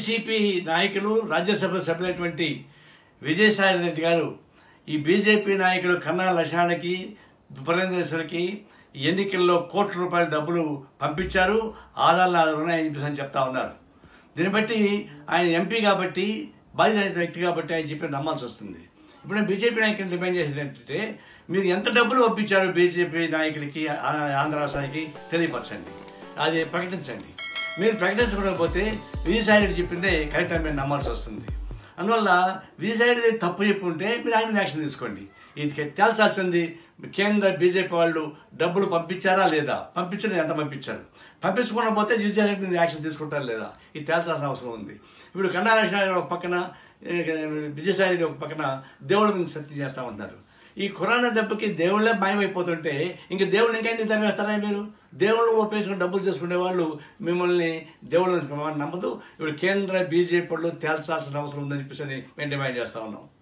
YCP నాయకులు రాజ్యసభ సభ్యులైనటువంటి విజయసాయి రెడ్డి గారు ఈ బీజేపీ నాయకులు కన్నా లషానికి పురంధేశ్వరికి ఎన్నికల్లో కోట్ల రూపాయల డబ్బులు పంపించారు ఆధారాలు ఆధారాలు ఉన్నాయని చెప్పేసి అని చెప్తా ఉన్నారు దీన్ని బట్టి ఆయన ఎంపీ కాబట్టి బాధ్యత వ్యక్తి కాబట్టి ఆయన చెప్పి నమ్మాల్సి వస్తుంది ఇప్పుడు నేను బీజేపీ నాయకులు డిమాండ్ చేసేది ఏంటంటే మీరు ఎంత డబ్బులు పంపించారు బీజేపీ నాయకులకి ఆ- ఆంధ్ర రాష్ట్రానికి తెలియపరచండి అది ప్రకటించండి మీరు ప్రకటించకపోతే విజయసాయి రెడ్డి చెప్పిందే కరెక్ట్ అని మీరు నమ్మాల్సి వస్తుంది అందువల్ల విజయసాయి రెడ్డి తప్పు చెప్పి ఉంటే మీరు ఆయన మీద యాక్షన్ తీసుకోండి ఇది తేల్చాల్సింది కేంద్ర బీజేపీ వాళ్ళు డబ్బులు పంపించారా లేదా పంపించడం ఎంత పంపించారు పంపించకుండా పోతే విజయసాయి రెడ్డి మీద యాక్షన్ తీసుకుంటారా లేదా ఇది తేల్చాల్సిన అవసరం ఉంది ఇప్పుడు కన్నా లక్ష్మణ ఒక పక్కన ఏ, విజయసాయి రెడ్డి ఒక పక్కన దేవుళ్ళ మీద సత్యం చేస్తా ఉంటారు ఈ కరోనా దెబ్బకి దేవుళ్ళే మాయమైపోతుంటే ఇంక దేవుళ్ళు ఇంకా ఎందుకు తరివేస్తారా మీరు దేవుళ్ళు ఉపయోగించుకుని డబ్బులు చేసుకునే వాళ్ళు మిమ్మల్ని దేవుళ్ళు నమ్మదు ఇప్పుడు కేంద్ర బీజేపీ వాళ్ళు తేల్చాల్సిన అవసరం ఉందని చెప్పేసి మేము డిమాండ్ చేస్తా ఉన్నాం